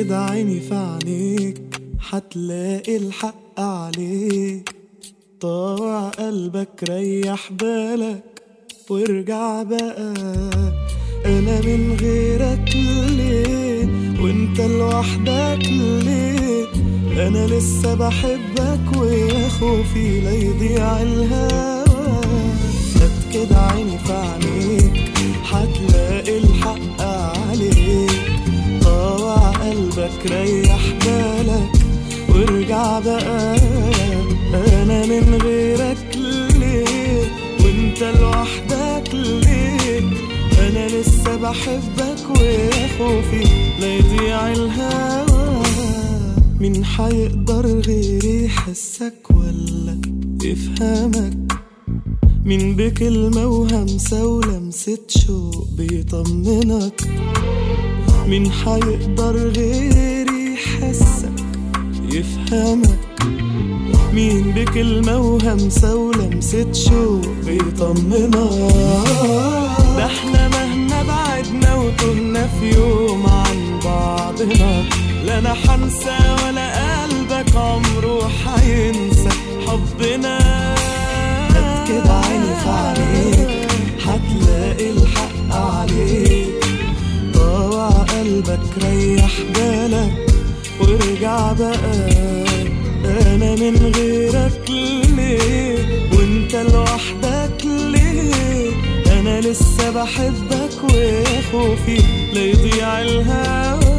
كده عيني في عينيك حتلاقي الحق عليك طاوع قلبك ريح بالك وارجع بقى انا من غيرك ليه وانت لوحدك ليه انا لسه بحبك ويا خوفي لا يضيع الهوى هات كده عيني في عينيك حتلاقي الحق عليك طاوع قلبك ريح بالك وارجع بقى انا من غيرك ليه وانت لوحدك ليه انا لسه بحبك ويا خوفي لا يضيع الهوى مين حيقدر غيري يحسك ولا يفهمك مين بكلمة وهمسة ولمسة شوق بيطمنك مين حيقدر غيري يحسك يفهمك مين بكلمة وهمسة ولمسة شوق بيطمنك ده احنا مهما بعدنا وتهنا في يوم عن بعضنا لا انا حنسى ولا قلبك عمره حينسى حبنا هات كده عيني في عينيك هتلاقي الحق عليك طاوع قلبك ريح بالك وارجع بقى انا من غيرك ليه وانت لوحدك ليه انا لسه بحبك ويا خوفي لا يضيع الهوى